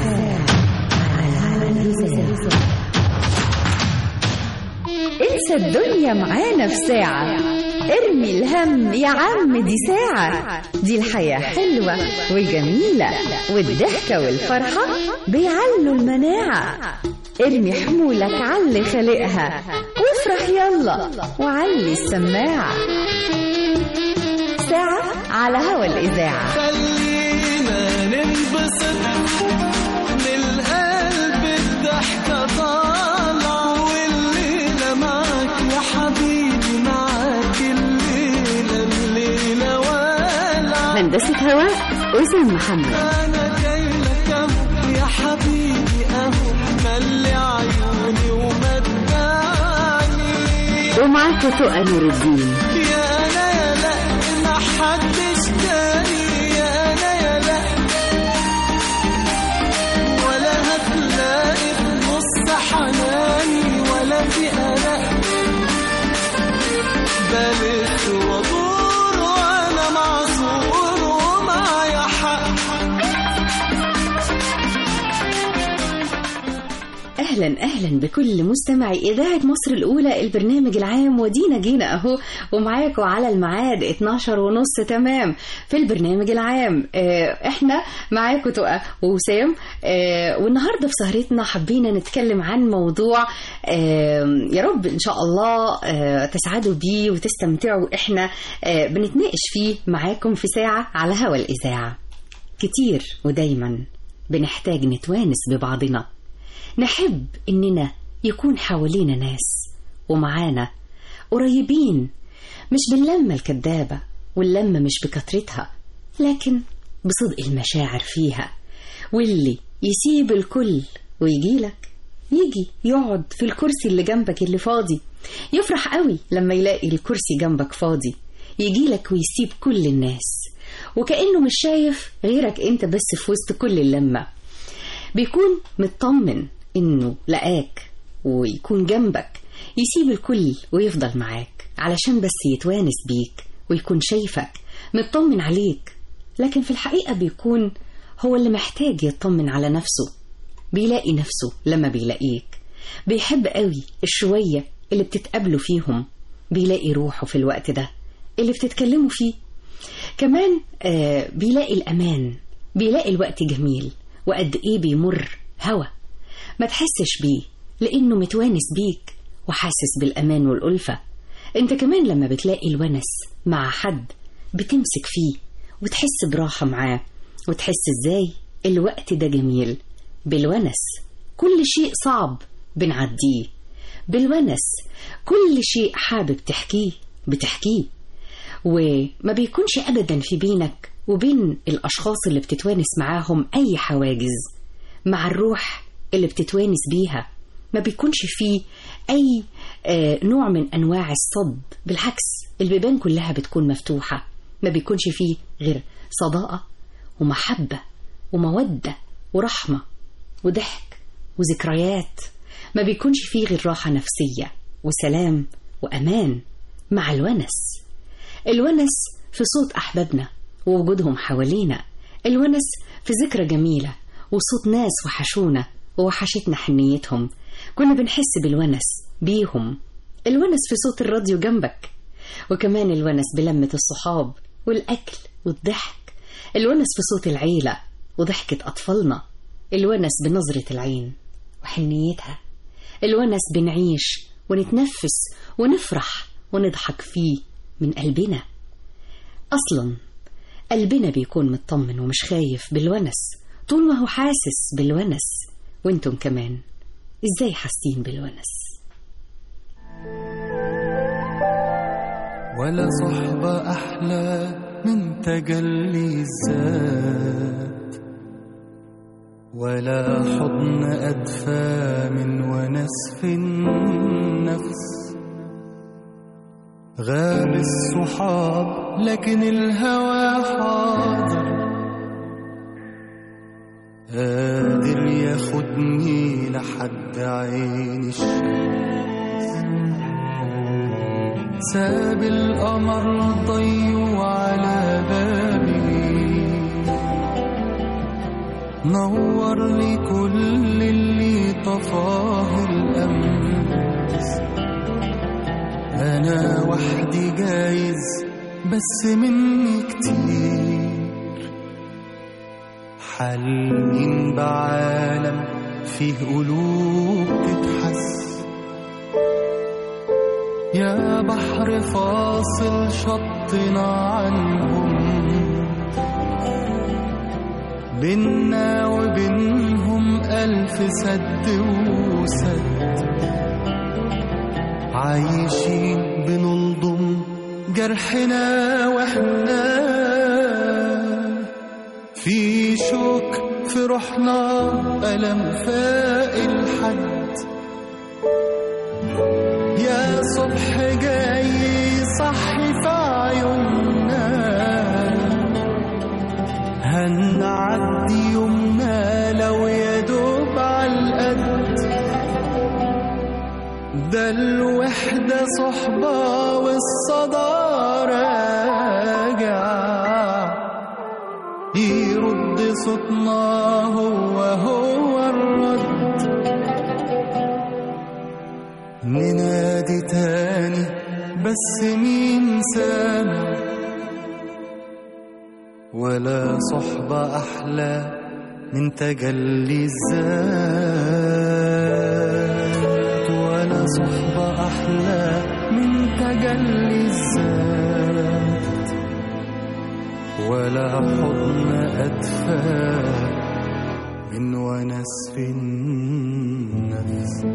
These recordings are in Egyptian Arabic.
على الإذاعة انسى الدنيا معانا في ساعة ارمي الهم يا عم دي ساعة دي الحياة حلوة وجميلة والضحكة والفرحة بيعلوا المناعة ارمي حمولك علي خلقها وافرح يلا وعلي السماعة ساعة على هوا الإذاعة خلينا ننبسط من القلب الضحكة طالعة والليلة معاك يا حبيبي معاك الليلة الليلة والعة هندسة هواء أسام محمد أنا جاي لك أهو يا حبيبي أهو ملي عيوني ومتعني ومعك تقى نور الدين يا أنا يا لا ما حدش تاني يا أنا يا لا ولا هتلاقي في نص حناني ولا في قلق بلف وادور وانا معذور ومعايا حق اهلا اهلا بكل مستمعي اذاعه مصر الاولى البرنامج العام ودينا جينا اهو ومعاكم على الميعاد 12 ونص تمام في البرنامج العام آه، احنا معاكم تقى ووسام آه، والنهارده في سهرتنا حبينا نتكلم عن موضوع آه، يا رب ان شاء الله آه، تسعدوا بيه وتستمتعوا احنا آه، بنتناقش فيه معاكم في ساعه على هوا الاذاعه كتير ودايما بنحتاج نتوانس ببعضنا نحب إننا يكون حوالينا ناس ومعانا قريبين مش باللمة الكدابة واللمة مش بكثرتها لكن بصدق المشاعر فيها واللي يسيب الكل ويجيلك يجي يقعد في الكرسي اللي جنبك اللي فاضي يفرح قوي لما يلاقي الكرسي جنبك فاضي يجيلك ويسيب كل الناس وكأنه مش شايف غيرك انت بس في وسط كل اللمة بيكون مطمن انه لقاك ويكون جنبك يسيب الكل ويفضل معاك علشان بس يتوانس بيك ويكون شايفك مطمن عليك لكن في الحقيقة بيكون هو اللي محتاج يطمن على نفسه بيلاقي نفسه لما بيلاقيك بيحب قوي الشوية اللي بتتقابلوا فيهم بيلاقي روحه في الوقت ده اللي بتتكلموا فيه كمان آه بيلاقي الأمان بيلاقي الوقت جميل وقد إيه بيمر هوا ما تحسش بيه لأنه متوانس بيك وحاسس بالأمان والألفة أنت كمان لما بتلاقي الونس مع حد بتمسك فيه وتحس براحة معاه وتحس إزاي الوقت ده جميل بالونس كل شيء صعب بنعديه بالونس كل شيء حابب تحكيه بتحكيه وما بيكونش أبدا في بينك وبين الأشخاص اللي بتتوانس معاهم أي حواجز مع الروح اللي بتتوانس بيها ما بيكونش فيه أي آه، نوع من أنواع الصد بالعكس البيبان كلها بتكون مفتوحة ما بيكونش فيه غير صداقة ومحبة ومودة ورحمة وضحك وذكريات ما بيكونش فيه غير راحة نفسية وسلام وأمان مع الونس الونس في صوت أحبابنا ووجودهم حوالينا الونس في ذكرى جميلة وصوت ناس وحشونا ووحشتنا حنيتهم كنا بنحس بالونس بيهم الونس في صوت الراديو جنبك وكمان الونس بلمة الصحاب والأكل والضحك الونس في صوت العيلة وضحكة أطفالنا الونس بنظرة العين وحنيتها الونس بنعيش ونتنفس ونفرح ونضحك فيه من قلبنا أصلا قلبنا بيكون مطمن ومش خايف بالونس طول ما هو حاسس بالونس وانتم كمان ازاي حاسين بالونس ولا صحبة أحلى من تجلي الذات ولا حضن أدفى من ونس في النفس غاب الصحاب لكن الهوى حاضر قادر ياخدني لحد عين الشمس ساب القمر ضيو على بابي نور لي كل اللي طفاه الأمس أنا وحدي جايز بس مني كتير حلمين بعالم فيه قلوب تتحس يا بحر فاصل شطنا عنهم بينا وبينهم ألف سد وسد عايشين بنلضم جرحنا واحنا في شوك في روحنا ألم فاق الحد يا صبح جاي صحي في عيوننا هنعدي يومنا لو يا دوب عالقد ده الوحدة صحبة والصدى راجع يرد صوتنا هو هو الرد ننادي تاني بس مين سامع ولا صحبة أحلى من تجلي الذات ولا صحبة أحلى من تجلي الذات ولا حضن أدفى من ونس في النفس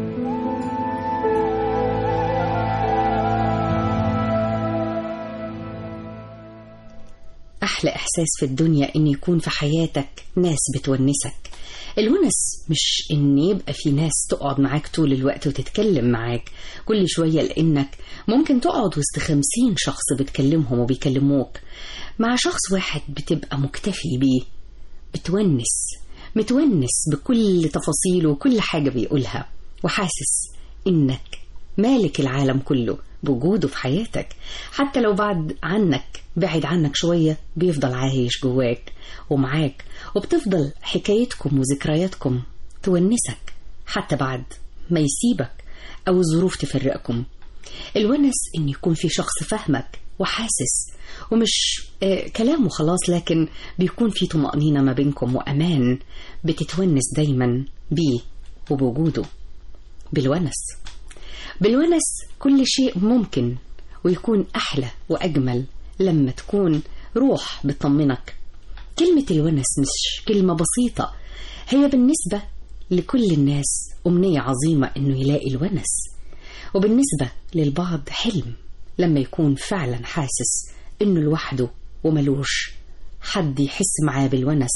أحلى إحساس في الدنيا إن يكون في حياتك ناس بتونسك الونس مش إن يبقى في ناس تقعد معاك طول الوقت وتتكلم معاك كل شوية لأنك ممكن تقعد وسط خمسين شخص بتكلمهم وبيكلموك مع شخص واحد بتبقى مكتفي بيه بتونس متونس بكل تفاصيله وكل حاجة بيقولها وحاسس إنك مالك العالم كله بوجوده في حياتك حتى لو بعد عنك بعد عنك شوية بيفضل عايش جواك ومعاك وبتفضل حكايتكم وذكرياتكم تونسك حتى بعد ما يسيبك أو الظروف تفرقكم الونس إن يكون في شخص فاهمك وحاسس ومش آه كلامه خلاص لكن بيكون في طمأنينة ما بينكم وأمان بتتونس دايما بيه وبوجوده بالونس بالونس كل شيء ممكن ويكون أحلى وأجمل لما تكون روح بتطمنك كلمة الونس مش كلمة بسيطة هي بالنسبة لكل الناس أمنية عظيمة إنه يلاقي الونس وبالنسبة للبعض حلم لما يكون فعلا حاسس إنه لوحده وملوش حد يحس معاه بالونس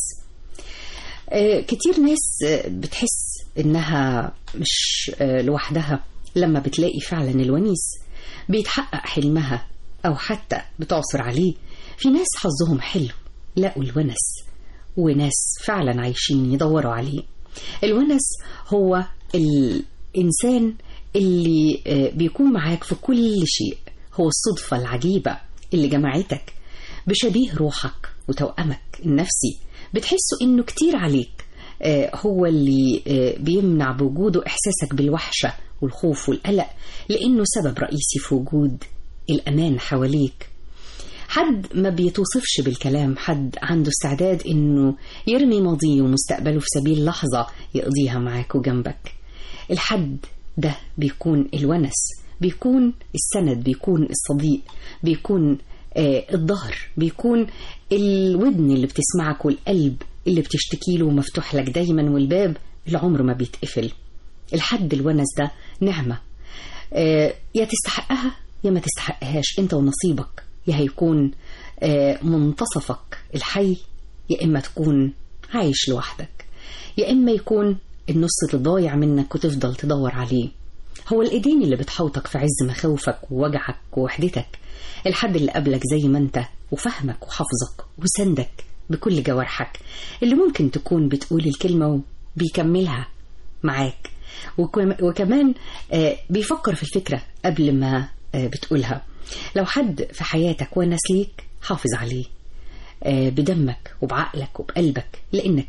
آه كتير ناس آه بتحس إنها مش آه لوحدها لما بتلاقي فعلا الونيس بيتحقق حلمها أو حتى بتعصر عليه في ناس حظهم حلو لقوا الونس وناس فعلا عايشين يدوروا عليه الونس هو الإنسان اللي بيكون معاك في كل شيء هو الصدفة العجيبة اللي جمعتك بشبيه روحك وتوأمك النفسي بتحسه إنه كتير عليك هو اللي بيمنع بوجوده إحساسك بالوحشة والخوف والقلق لأنه سبب رئيسي في وجود الأمان حواليك حد ما بيتوصفش بالكلام حد عنده استعداد إنه يرمي ماضيه ومستقبله في سبيل لحظة يقضيها معاك وجنبك الحد ده بيكون الونس بيكون السند بيكون الصديق بيكون آه الظهر بيكون الودن اللي بتسمعك والقلب اللي بتشتكي له مفتوح لك دايما والباب العمر ما بيتقفل الحد الونس ده نعمة آه يا تستحقها يا ما تستحقهاش انت ونصيبك يا هيكون آه منتصفك الحي يا إما تكون عايش لوحدك يا إما يكون النص اللي ضايع منك وتفضل تدور عليه هو الإيدين اللي بتحوطك في عز مخاوفك ووجعك ووحدتك الحد اللي قبلك زي ما انت وفهمك وحافظك وسندك بكل جوارحك اللي ممكن تكون بتقول الكلمة وبيكملها معاك وكمان بيفكر في الفكرة قبل ما بتقولها لو حد في حياتك ونس ليك حافظ عليه بدمك وبعقلك وبقلبك لأنك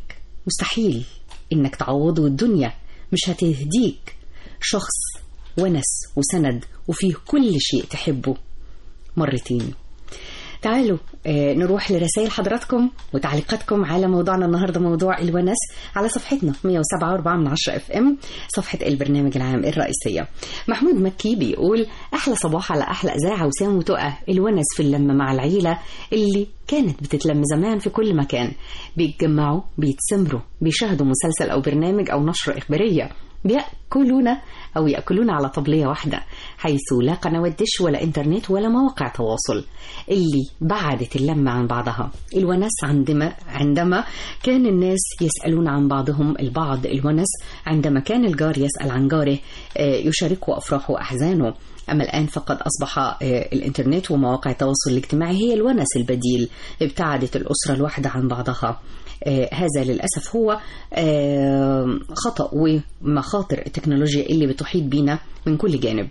مستحيل إنك تعوضه الدنيا مش هتهديك شخص ونس وسند وفيه كل شيء تحبه مرتين تعالوا آه، نروح لرسائل حضراتكم وتعليقاتكم على موضوعنا النهارده موضوع الونس على صفحتنا 107.4 من 10 اف ام صفحه البرنامج العام الرئيسيه. محمود مكي بيقول احلى صباح على احلى اذاعه وسام وتقى الونس في اللمه مع العيله اللي كانت بتتلم زمان في كل مكان بيتجمعوا بيتسمروا بيشاهدوا مسلسل او برنامج او نشره اخباريه بيأكلون أو يأكلون على طبلية واحدة حيث لا قنوات دش ولا إنترنت ولا مواقع تواصل اللي بعدت اللمة عن بعضها الونس عندما عندما كان الناس يسألون عن بعضهم البعض الونس عندما كان الجار يسأل عن جاره آه، يشاركه أفراحه وأحزانه أما الآن فقد أصبح آه، الإنترنت ومواقع التواصل الاجتماعي هي الونس البديل ابتعدت الأسرة الواحدة عن بعضها آه، هذا للأسف هو آه، خطأ ومخاطر التكنولوجيا اللي بتحيط بينا من كل جانب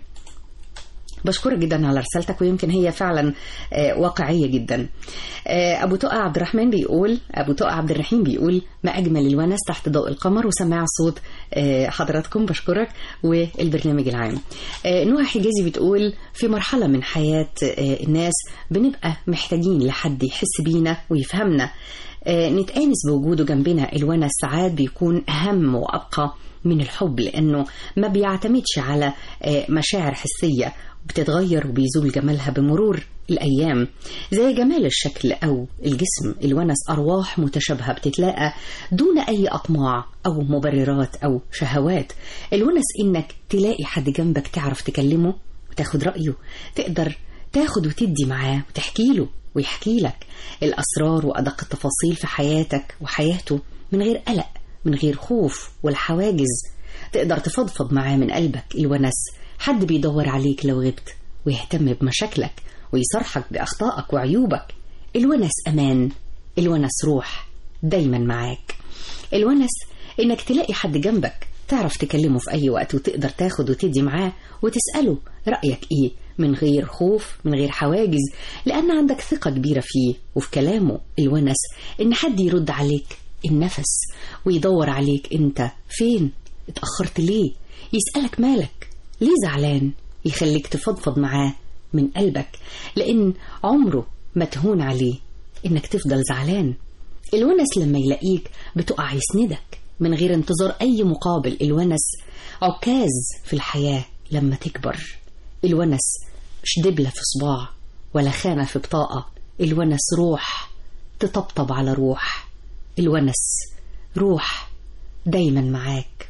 بشكرك جدا على رسالتك ويمكن هي فعلا آه، واقعية جدا آه، أبو تقى عبد الرحمن بيقول أبو تقى عبد الرحيم بيقول ما أجمل الونس تحت ضوء القمر وسماع صوت آه، حضراتكم بشكرك والبرنامج العام آه، نوع حجازي بتقول في مرحلة من حياة آه، الناس بنبقى محتاجين لحد يحس بينا ويفهمنا آه، نتآنس بوجوده جنبنا الونس ساعات بيكون أهم وأبقى من الحب لأنه ما بيعتمدش على آه، مشاعر حسية بتتغير وبيزول جمالها بمرور الأيام زي جمال الشكل أو الجسم الونس أرواح متشابهة بتتلاقى دون أي أطماع أو مبررات أو شهوات الونس إنك تلاقي حد جنبك تعرف تكلمه وتاخد رأيه تقدر تاخد وتدي معاه وتحكي له ويحكي لك الأسرار وأدق التفاصيل في حياتك وحياته من غير قلق من غير خوف ولا حواجز تقدر تفضفض معاه من قلبك الونس حد بيدور عليك لو غبت ويهتم بمشاكلك ويصرحك بأخطائك وعيوبك الونس أمان الونس روح دايما معاك الونس إنك تلاقي حد جنبك تعرف تكلمه في أي وقت وتقدر تاخد وتدي معاه وتسأله رأيك إيه من غير خوف من غير حواجز لأن عندك ثقة كبيرة فيه وفي كلامه الونس إن حد يرد عليك النفس ويدور عليك أنت فين اتأخرت ليه يسألك مالك ليه زعلان يخليك تفضفض معاه من قلبك لأن عمره ما تهون عليه إنك تفضل زعلان الونس لما يلاقيك بتقع يسندك من غير انتظار أي مقابل الونس عكاز في الحياة لما تكبر الونس مش دبلة في صباع ولا خانة في بطاقة الونس روح تطبطب على روح الونس روح دايما معاك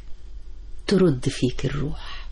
ترد فيك الروح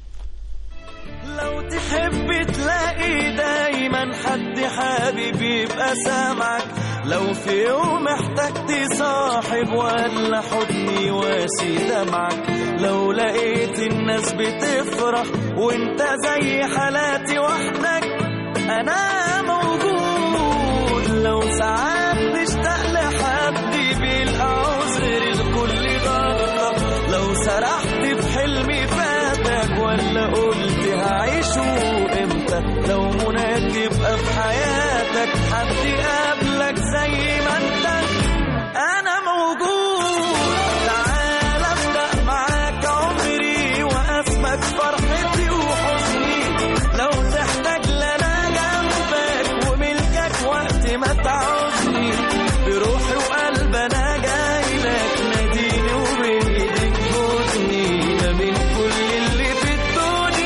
لو تحب تلاقي دايما حد حابب يبقى سامعك لو في يوم احتجت صاحب ولا حضن يواسي دمعك لو لقيت الناس بتفرح وانت زي حالاتي وحدك انا موجود لو ساعات تشتاق لحد بيلقى عذر لكل غلطة لو سرحت في حلمي فاتك ولا قلت هعيشه امتى لو مناك يبقى في حياتك حد قابلك زي ما انت انا موجود تعال ابدا معاك عمري واسمك فرحتي وحزني لو تحتاج لنا جنبك وملكك وقت ما تعوزني بروحي وقلب انا جاي لك ناديني وبايدك خدني ما بين كل اللي في الدنيا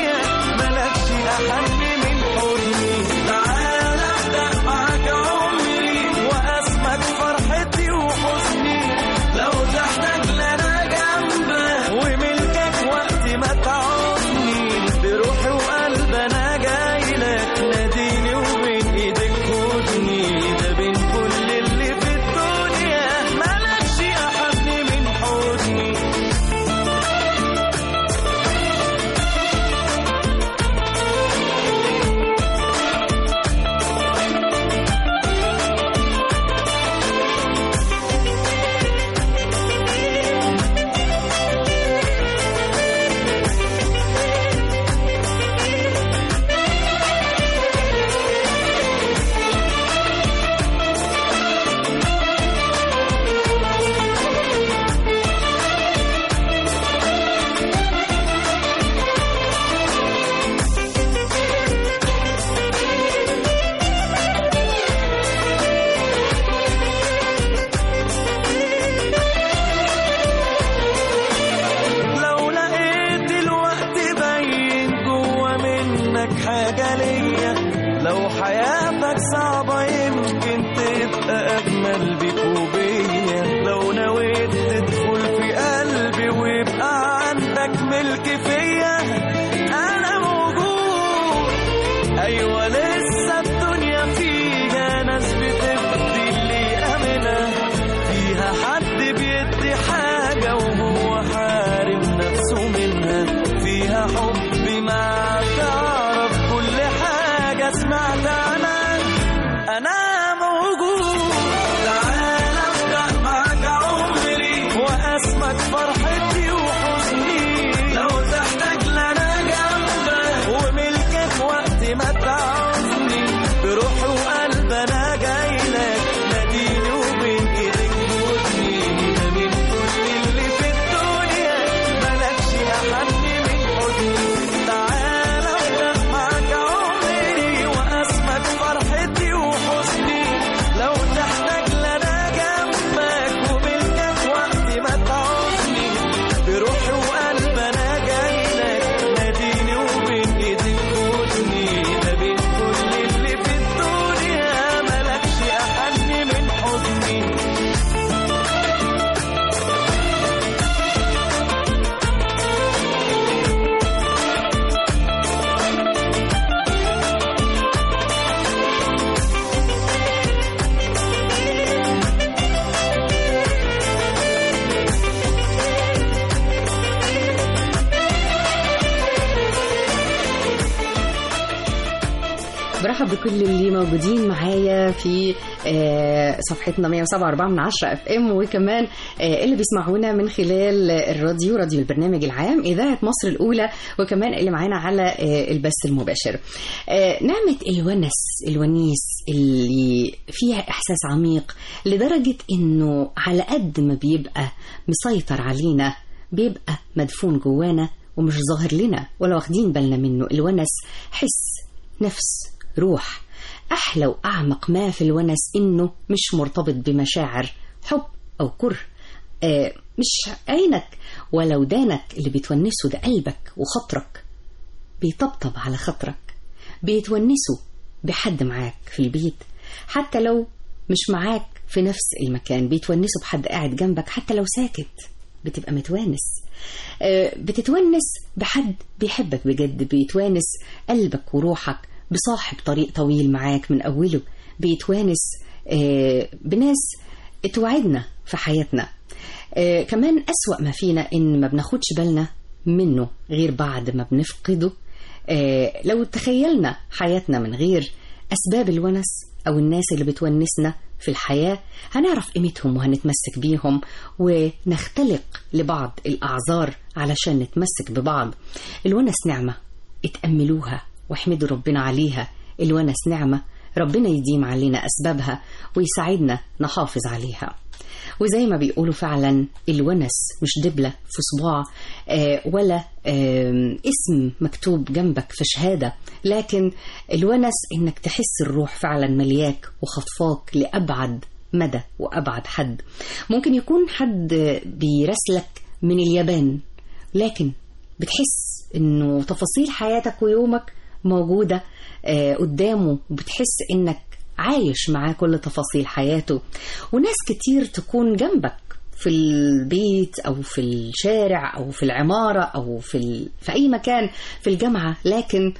برحب بكل اللي موجودين معايا في آه، صفحتنا 107.4 من 10 اف ام وكمان آه، اللي بيسمعونا من خلال الراديو راديو البرنامج العام اذاعه مصر الاولى وكمان اللي معانا على آه، البث المباشر. آه، نعمه الونس الونيس اللي فيها احساس عميق لدرجه انه على قد ما بيبقى مسيطر علينا بيبقى مدفون جوانا ومش ظاهر لنا ولا واخدين بالنا منه الونس حس نفس روح أحلى وأعمق ما في الونس إنه مش مرتبط بمشاعر حب أو كره آه مش عينك ولا ودانك اللي بتونسه ده قلبك وخاطرك بيطبطب على خاطرك بيتونسوا بحد معاك في البيت حتى لو مش معاك في نفس المكان بيتونسوا بحد قاعد جنبك حتى لو ساكت بتبقى متوانس آه، بتتونس بحد بيحبك بجد بيتوانس قلبك وروحك بصاحب طريق طويل معاك من أوله بيتوانس آه، بناس توعدنا في حياتنا آه، كمان أسوأ ما فينا إن ما بناخدش بالنا منه غير بعد ما بنفقده آه، لو تخيلنا حياتنا من غير أسباب الونس أو الناس اللي بتونسنا في الحياة هنعرف قيمتهم وهنتمسك بيهم ونختلق لبعض الأعذار علشان نتمسك ببعض الونس نعمة اتأملوها واحمدوا ربنا عليها الونس نعمة ربنا يديم علينا أسبابها ويساعدنا نحافظ عليها وزي ما بيقولوا فعلا الونس مش دبلة في صباع آه، ولا آم، اسم مكتوب جنبك في شهادة لكن الونس انك تحس الروح فعلا ملياك وخطفاك لأبعد مدى وأبعد حد ممكن يكون حد بيرسلك من اليابان لكن بتحس انه تفاصيل حياتك ويومك موجودة آه، قدامه وبتحس انك عايش معاه كل تفاصيل حياته وناس كتير تكون جنبك في البيت او في الشارع او في العماره او في ال... في اي مكان في الجامعه لكن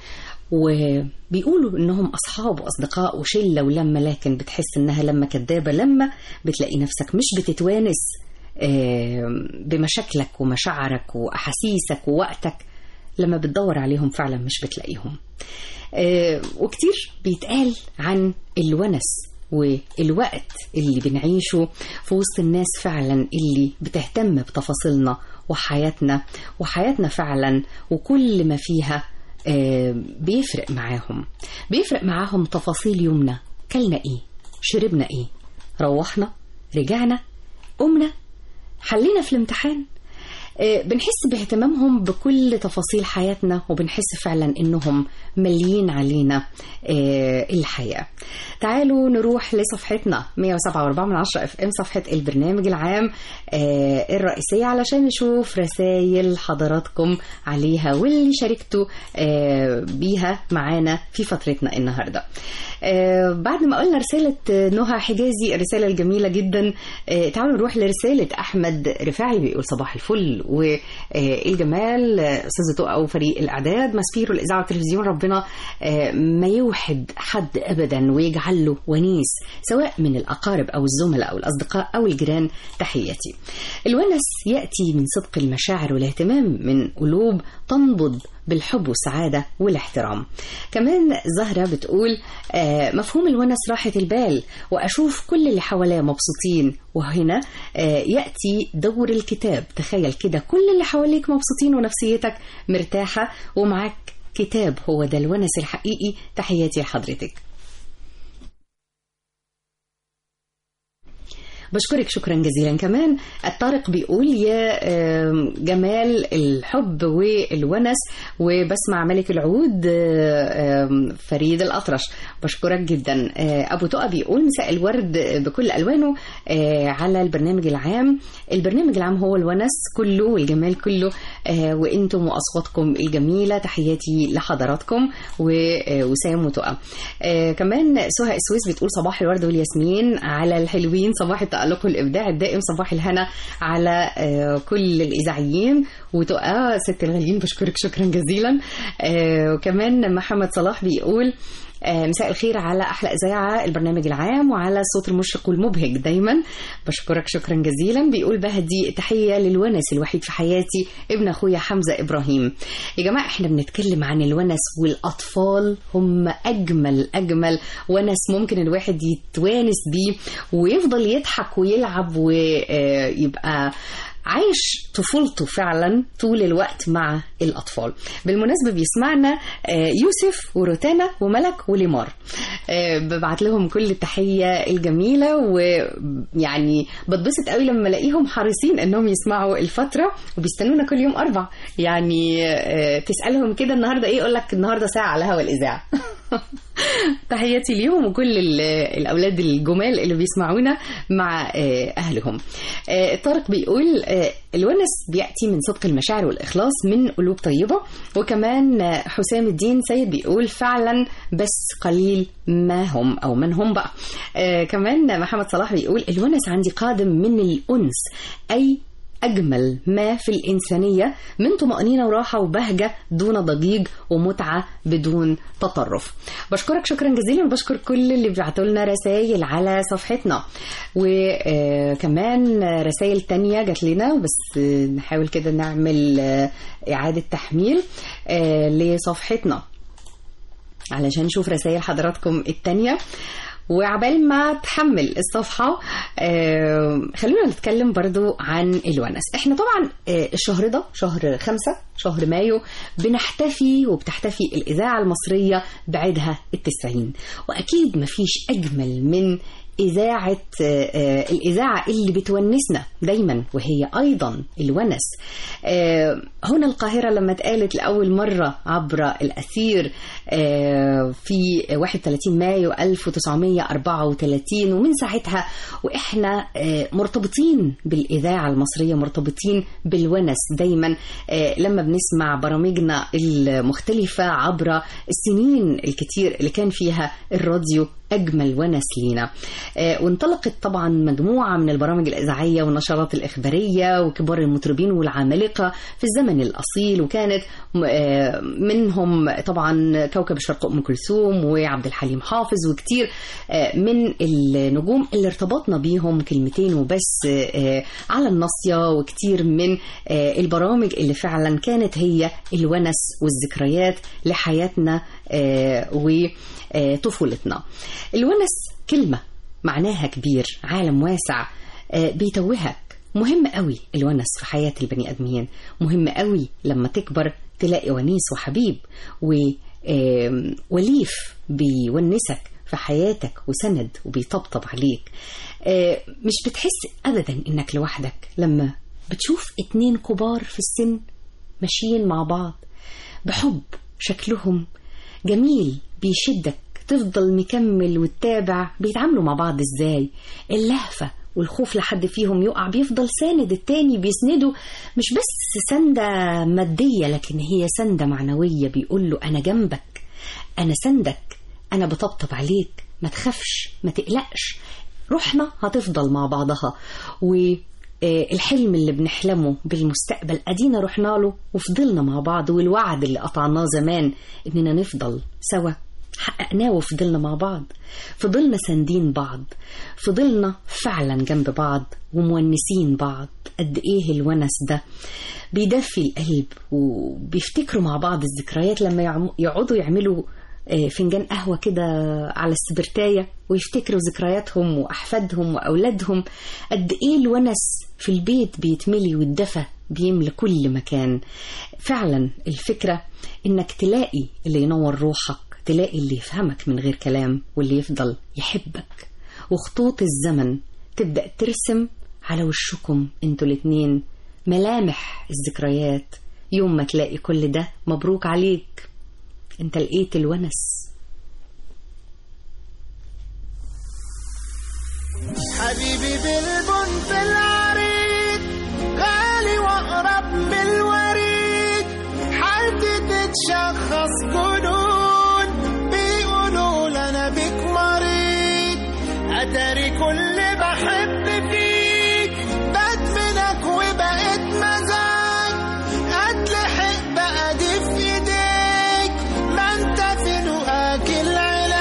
وبيقولوا انهم اصحاب واصدقاء وشله ولما لكن بتحس انها لما كدابه لما بتلاقي نفسك مش بتتوانس آه، بمشاكلك ومشاعرك واحاسيسك ووقتك لما بتدور عليهم فعلا مش بتلاقيهم آه، وكتير بيتقال عن الونس والوقت اللي بنعيشه في وسط الناس فعلا اللي بتهتم بتفاصيلنا وحياتنا وحياتنا فعلا وكل ما فيها آه، بيفرق معاهم بيفرق معاهم تفاصيل يومنا كلنا ايه شربنا ايه روحنا رجعنا قمنا حلينا في الامتحان آه، بنحس باهتمامهم بكل تفاصيل حياتنا وبنحس فعلا انهم مليين علينا آه، الحياه. تعالوا نروح لصفحتنا 107.4 من 10 اف ام صفحه البرنامج العام آه، الرئيسيه علشان نشوف رسائل حضراتكم عليها واللي شاركتوا آه، بيها معانا في فترتنا النهارده. آه، بعد ما قلنا رسالة آه، نهى حجازي الرسالة الجميلة جدا آه، تعالوا نروح لرسالة أحمد رفاعي بيقول صباح الفل والجمال آه، أستاذة تقى وفريق الإعداد ماسبيرو الإذاعة والتلفزيون ربنا آه، ما يوحد حد أبدا ويجعل له ونيس سواء من الأقارب أو الزملاء أو الأصدقاء أو الجيران تحياتي الونس يأتي من صدق المشاعر والاهتمام من قلوب تنبض بالحب والسعادة والاحترام كمان زهرة بتقول آه، مفهوم الونس راحة البال وأشوف كل اللي حواليا مبسوطين وهنا آه، يأتي دور الكتاب تخيل كده كل اللي حواليك مبسوطين ونفسيتك مرتاحة ومعاك كتاب هو ده الونس الحقيقي تحياتي لحضرتك بشكرك شكرا جزيلا كمان الطارق بيقول يا آم، جمال الحب والونس وبسمع ملك العود آه، آم، فريد الأطرش بشكرك جدا آه، أبو تقى بيقول مساء الورد بكل ألوانه آه، على البرنامج العام البرنامج العام هو الونس كله والجمال كله آه، وانتم واصواتكم الجميله تحياتي لحضراتكم ووسام وتقى آه، كمان سهى السويس بتقول صباح الورد والياسمين على الحلوين صباح التألق والإبداع الدائم صباح الهنا على آه، كل الإذاعيين وتقى ست الغاليين بشكرك شكرا جزيلا آه، وكمان محمد صلاح بيقول آه، مساء الخير على احلى اذاعه البرنامج العام وعلى الصوت المشرق والمبهج دايما بشكرك شكرا جزيلا بيقول بهدي تحيه للونس الوحيد في حياتي ابن اخويا حمزه ابراهيم يا جماعه احنا بنتكلم عن الونس والاطفال هم اجمل اجمل ونس ممكن الواحد يتوانس بيه ويفضل يضحك ويلعب ويبقى عايش طفولته فعلا طول الوقت مع الأطفال بالمناسبة بيسمعنا آه، يوسف وروتانا وملك وليمار آه، ببعت لهم كل التحية الجميلة ويعني بتبسط قوي لما الاقيهم حريصين انهم يسمعوا الفترة وبيستنونا كل يوم أربع يعني آه، تسألهم كده النهاردة ايه يقول لك النهاردة ساعة على هوا الإذاعة تحياتي ليهم وكل ال- الاولاد الجمال اللي بيسمعونا مع آه، اهلهم آه، طارق بيقول آه، الونس بياتي من صدق المشاعر والاخلاص من قلوب طيبه وكمان آه، حسام الدين سيد بيقول فعلا بس قليل ما هم او من هم بقى آه، كمان محمد صلاح بيقول الونس عندي قادم من الانس اي أجمل ما في الإنسانية من طمأنينة وراحة وبهجة دون ضجيج ومتعة بدون تطرف بشكرك شكرا جزيلا وبشكر كل اللي بيبعتوا لنا رسائل على صفحتنا وكمان رسائل تانية جات لنا بس آه، نحاول كده نعمل آه، إعادة تحميل آه، لصفحتنا علشان نشوف رسائل حضراتكم التانية وعبال ما تحمل الصفحة آه، خلونا نتكلم برضو عن الونس احنا طبعا آه، الشهر ده شهر خمسة شهر مايو بنحتفي وبتحتفي الإذاعة المصرية بعيدها التسعين وأكيد مفيش أجمل من إذاعة آه، آه، الإذاعة اللي بتونسنا دايما وهي أيضا الونس آه، هنا القاهرة لما اتقالت لأول مرة عبر الأثير آه، في 31 مايو 1934 ومن ساعتها وإحنا آه، مرتبطين بالإذاعة المصرية مرتبطين بالونس دايما آه، لما بنسمع برامجنا المختلفة عبر السنين الكتير اللي كان فيها الراديو أجمل ونس لينا آه، وانطلقت طبعا مجموعة من البرامج الإذاعية والنشرات الإخبارية وكبار المطربين والعمالقة في الزمن الأصيل وكانت م- آه، منهم طبعا كوكب الشرق أم كلثوم وعبد الحليم حافظ وكتير آه، من النجوم اللي ارتبطنا بيهم كلمتين وبس آه، على الناصية وكتير من آه، البرامج اللي فعلا كانت هي الونس والذكريات لحياتنا آه، وطفولتنا الونس كلمة معناها كبير عالم واسع آه، بيتوهك مهم قوي الونس في حياة البني آدمين مهم قوي لما تكبر تلاقي ونيس وحبيب و آم، وليف بيونسك في حياتك وسند وبيطبطب عليك آه، مش بتحس أبدا إنك لوحدك لما بتشوف اتنين كبار في السن ماشيين مع بعض بحب شكلهم جميل بيشدك تفضل مكمل وتتابع بيتعاملوا مع بعض ازاي اللهفة والخوف لحد فيهم يقع بيفضل ساند التاني بيسنده مش بس سندة مادية لكن هي سندة معنوية بيقول له أنا جنبك أنا سندك أنا بطبطب عليك ما تخافش ما تقلقش روحنا هتفضل مع بعضها والحلم اللي بنحلمه بالمستقبل أدينا رحنا له وفضلنا مع بعض والوعد اللي قطعناه زمان إننا نفضل سوا حققناه وفضلنا مع بعض فضلنا ساندين بعض فضلنا فعلا جنب بعض ومونسين بعض قد ايه الونس ده بيدفي القلب وبيفتكروا مع بعض الذكريات لما يعم- يقعدوا يعملوا آه، فنجان قهوة كده على السبرتاية ويفتكروا ذكرياتهم وأحفادهم وأولادهم قد إيه الونس في البيت بيتملي والدفى بيملى كل مكان فعلا الفكرة إنك تلاقي اللي ينور روحك تلاقي اللي يفهمك من غير كلام واللي يفضل يحبك وخطوط الزمن تبدأ ترسم على وشكم انتوا الاتنين ملامح الذكريات يوم ما تلاقي كل ده مبروك عليك انت لقيت الونس حبيبي بالبن في العريض غالي واقرب من الوريد حالتي تتشخص جنون بيقولوا لنا بيك مريض اتاري كل بحب فيك بدمنك وبقيت مزاج هتلحق بقى دي في ايديك ما انت في لقاك العلاج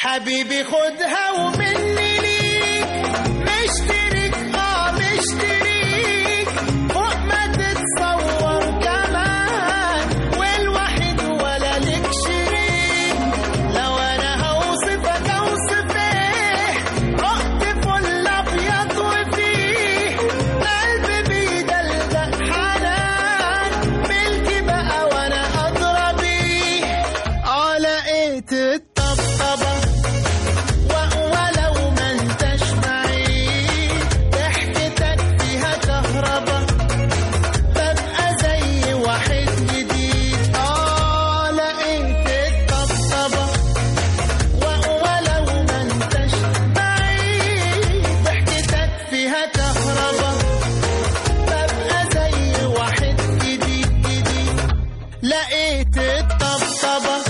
حبيبي خدها ومني ليك مشترك اه مشترك فوق ما تتصور كمان والوحيد ولا لك شريك لو انا هوصفك اوصف ايه رحت فل ابيض وفيه قلبي بيدلدق حنان ملكي بقى وانا ادرى بيه اه لقيت الطبطبه و- ولو ما انتش بعيد ضحكتك فيها كهربا ببقى زي واحد جديد اه لقيت الطبطبه و- ولو ما انتش بعيد ضحكتك فيها كهربا ببقى زي واحد جديد جديد لقيت الطبطبه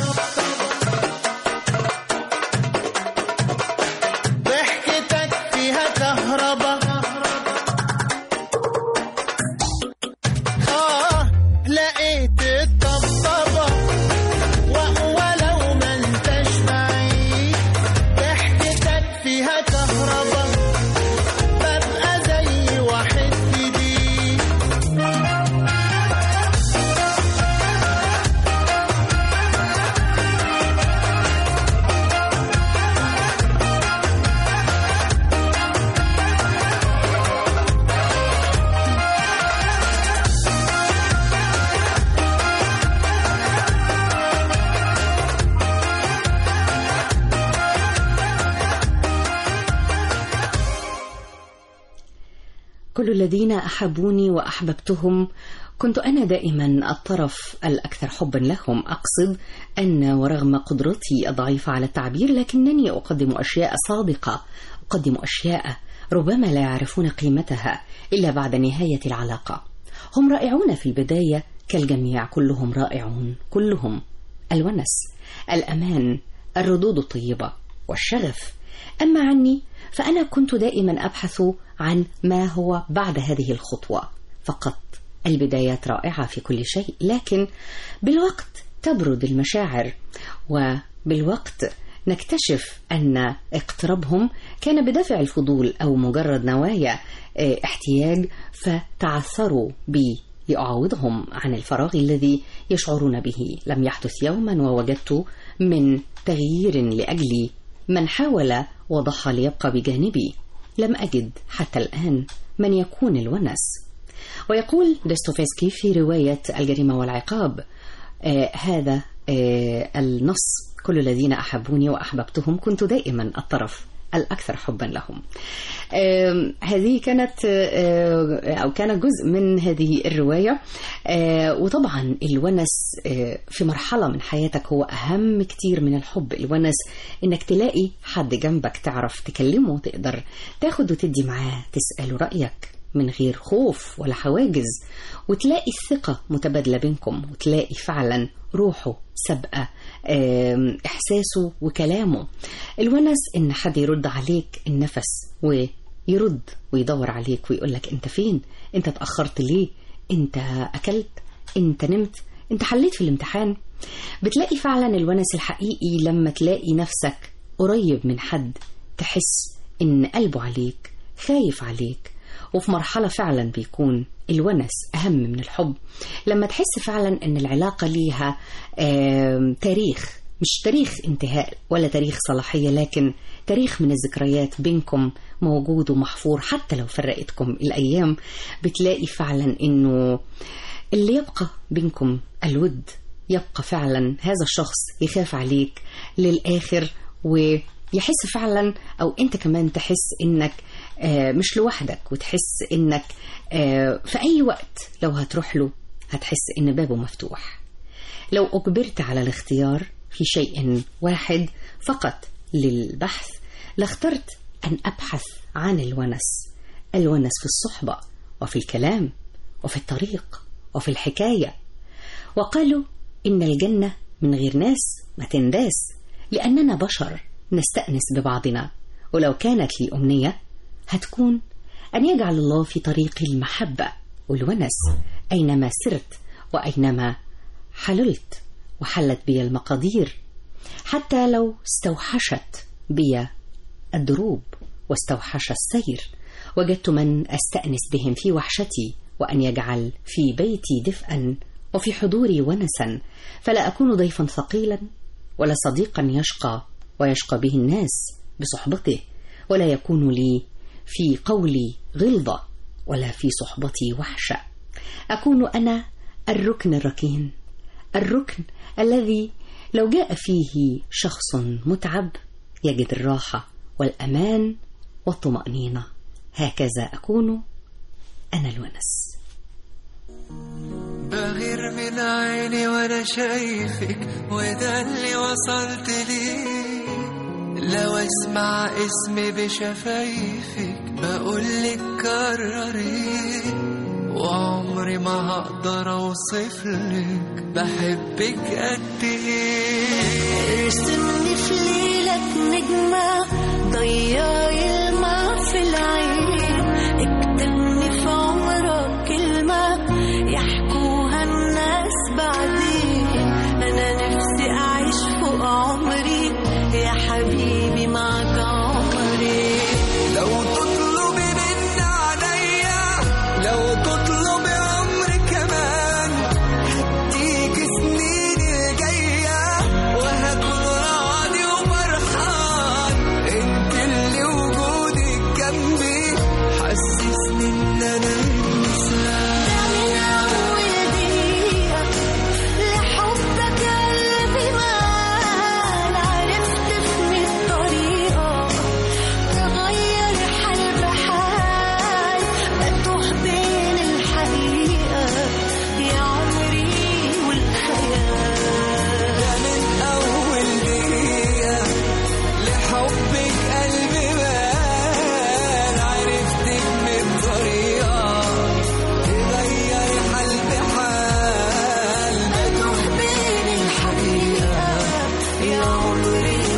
ضحكتك فيها كهربا آه لقيت الطبطبة و- ولو ما انتش بعيد ضحكتك فيها كهربا ببقى زي واحد جديد كل الذين أحبوني وأحببتهم كنت أنا دائما الطرف الأكثر حبا لهم أقصد أن ورغم قدرتي الضعيفة على التعبير لكنني أقدم أشياء صادقة أقدم أشياء ربما لا يعرفون قيمتها إلا بعد نهاية العلاقة هم رائعون في البداية كالجميع كلهم رائعون كلهم الونس الأمان الردود الطيبة والشغف أما عني فأنا كنت دائما أبحث عن ما هو بعد هذه الخطوة فقط البدايات رائعة في كل شيء لكن بالوقت تبرد المشاعر وبالوقت نكتشف أن اقترابهم كان بدافع الفضول أو مجرد نوايا اه، احتياج فتعثروا بي لأعوضهم عن الفراغ الذي يشعرون به لم يحدث يوما ووجدت من تغيير لأجلي من حاول وضح ليبقى بجانبي لم أجد حتى الآن من يكون الونس ويقول دوستويفسكي في رواية الجريمة والعقاب آه هذا آه النص كل الذين أحبوني وأحببتهم كنت دائما الطرف الأكثر حبا لهم آه هذه كانت آه أو كان جزء من هذه الرواية آه وطبعا الونس آه في مرحلة من حياتك هو أهم كتير من الحب الونس إنك تلاقي حد جنبك تعرف تكلمه تقدر تاخد وتدي معاه تسأله رأيك من غير خوف ولا حواجز وتلاقي الثقة متبادلة بينكم وتلاقي فعلا روحه سابقة آم، إحساسه وكلامه الونس إن حد يرد عليك النفس ويرد ويدور عليك ويقول لك أنت فين أنت اتأخرت ليه أنت أكلت أنت نمت أنت حليت في الامتحان بتلاقي فعلا الونس الحقيقي لما تلاقي نفسك قريب من حد تحس إن قلبه عليك خايف عليك وفي مرحلة فعلا بيكون الونس أهم من الحب لما تحس فعلا أن العلاقة ليها آم، تاريخ مش تاريخ انتهاء ولا تاريخ صلاحية لكن تاريخ من الذكريات بينكم موجود ومحفور حتى لو فرقتكم الأيام بتلاقي فعلا أنه اللي يبقى بينكم الود يبقى فعلا هذا الشخص يخاف عليك للآخر ويحس فعلا أو أنت كمان تحس إنك آه، مش لوحدك وتحس إنك آه، في أي وقت لو هتروح له هتحس إن بابه مفتوح لو أجبرت على الاختيار في شيء واحد فقط للبحث لاخترت أن أبحث عن الونس الونس في الصحبة وفي الكلام وفي الطريق وفي الحكاية وقالوا إن الجنة من غير ناس ما تنداس لأننا بشر نستأنس ببعضنا ولو كانت لي أمنية هتكون أن يجعل الله في طريقي المحبة والونس أينما سرت وأينما حللت وحلت بي المقادير حتى لو استوحشت بي الدروب واستوحش السير وجدت من أستأنس بهم في وحشتي وأن يجعل في بيتي دفئا وفي حضوري ونسا فلا أكون ضيفا ثقيلا ولا صديقا يشقى ويشقى به الناس بصحبته ولا يكون لي في قولي غلظة ولا في صحبتي وحشة أكون أنا الركن الركين الركن الذي لو جاء فيه شخص متعب يجد الراحة والأمان والطمأنينة هكذا أكون أنا الونس بغير من عيني وانا شايفك وده اللي وصلت ليه لو اسمع اسمي بشفايفك بقولك كرري وعمري ما هقدر اوصفلك بحبك قد ايه ارسمني في ليلك نجمة ضيعي الماء في العين اكتبني في عمرك كلمة يحكوها الناس بعدين أنا نفسي أعيش فوق عمري يا حبيبي معك عمري لو تطلبي مني عليا لو تطلبي عمري كمان هديك سنيني الجاية وهكون راضي وفرحان انت اللي وجودك جنبي حسسني ان انا انسان من أول دقيقة لحبك قلبي مال عرفت في الطريقة تغير حال بحال بتوه بين الحقيقة يا عمري والخيال ده من اول دقيقة لحبك قلبي مال عرفتك من طريقة تغير حال بحال بتوه بين الحقيقة يا عمري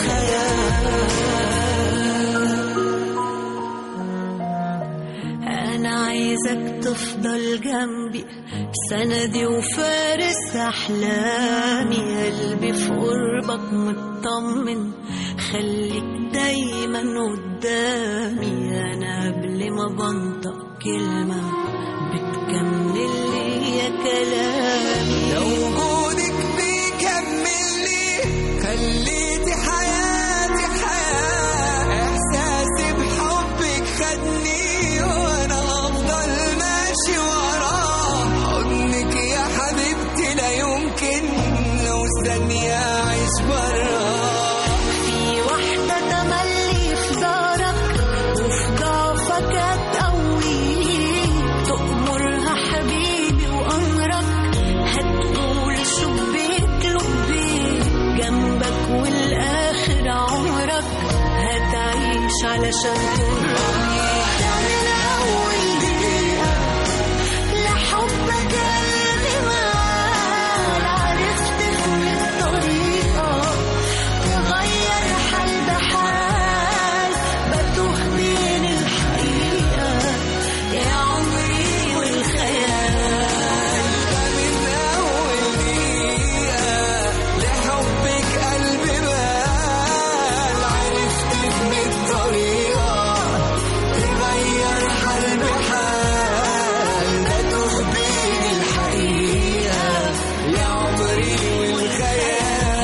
والخيال أنا عايزك تفضل جنبي سندي وفارس أحلامي قلبي في قربك مطمن خليك دايما قدامي أنا قبل ما بنطق كلمة بتكمل لي يا كلامي لو وجودك بيكملني خليتي حياتي حياة إحساسي بحبك خدني وأنا هفضل ماشي وراه حضنك يا حبيبتي لا يمكن لو ثانية أعيش براه في واحدة تملي في دارك وفي ضعفك هتقويك تأمرها حبيبي وأمرك هتقول شبيك لبيك جنبك والآخر عمرك هتعيش علشان ترضيك من أول دقيقة لحبك قلبي مال عرفت في الطريقة تغير حال بحال بتوه بين الحقيقة يا عمري والخيال من أول دقيقة لحبك قلبي مال عرفتك من طريقة تغير حال بحال بتوه بين الحقيقة يا عمري والخيال